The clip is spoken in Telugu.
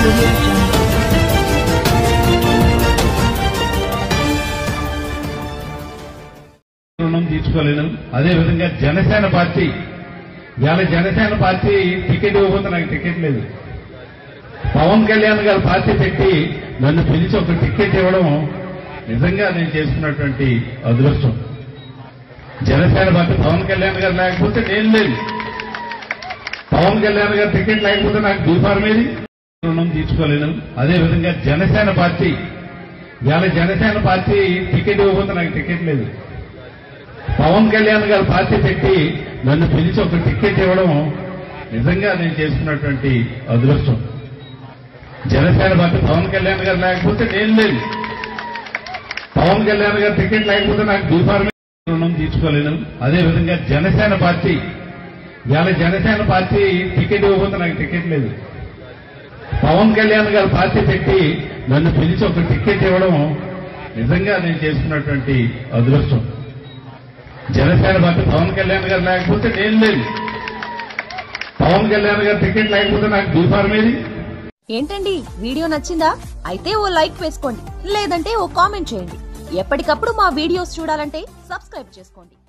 audio jungle. రుణం తీర్చుకోలేను అదే విధంగా జనసేన పార్టీ ఇవాళ జనసేన పార్టీ టికెట్ ఇవ్వకపోతే నాకు టికెట్ లేదు పవన్ కళ్యాణ్ గారు పార్టీ పెట్టి నన్ను పిలిచి ఒక టికెట్ ఇవ్వడం నిజంగా నేను చేసుకున్నటువంటి అదృష్టం జనసేన పార్టీ పవన్ కళ్యాణ్ గారు లేకపోతే నేను లేదు పవన్ కళ్యాణ్ గారు టికెట్ లేకపోతే నాకు బీఫార్మ్ ఏది రుణం తీర్చుకోలేను అదే విధంగా జనసేన పార్టీ ఇవాళ జనసేన పార్టీ టికెట్ ఇవ్వకపోతే నాకు టికెట్ లేదు పవన్ కళ్యాణ్ గారు పార్టీ పెట్టి నన్ను పిలిచి ఒక టికెట్ ఇవ్వడం నిజంగా నేను చేసుకున్నటువంటి అదృష్టం జనసేన పార్టీ పవన్ కళ్యాణ్ గారు లేకపోతే నేను లేదు పవన్ కళ్యాణ్ గారు టికెట్ లేకపోతే నాకు బీఫార్మ్ రుణం తీర్చుకోలేను అదే విధంగా జనసేన పార్టీ ఇవాళ జనసేన పార్టీ టికెట్ ఇవ్వకపోతే నాకు టికెట్ లేదు పవన్ కళ్యాణ్ గారు పార్టీ పెట్టి నన్ను పిలిచి ఒక టికెట్ ఇవ్వడం నిజంగా నేను చేసుకున్నటువంటి అదృష్టం జనసేన పార్టీ పవన్ కళ్యాణ్ గారు లేకపోతే నేను లేదు పవన్ కళ్యాణ్ గారు టికెట్ లేకపోతే నాకు బీఫార్మ్ ఏది ఏంటండి వీడియో నచ్చిందా అయితే ఓ లైక్ వేసుకోండి లేదంటే ఓ కామెంట్ చేయండి ఎప్పటికప్పుడు మా వీడియోస్ చూడాలంటే సబ్స్క్రైబ్ చేసుకోండి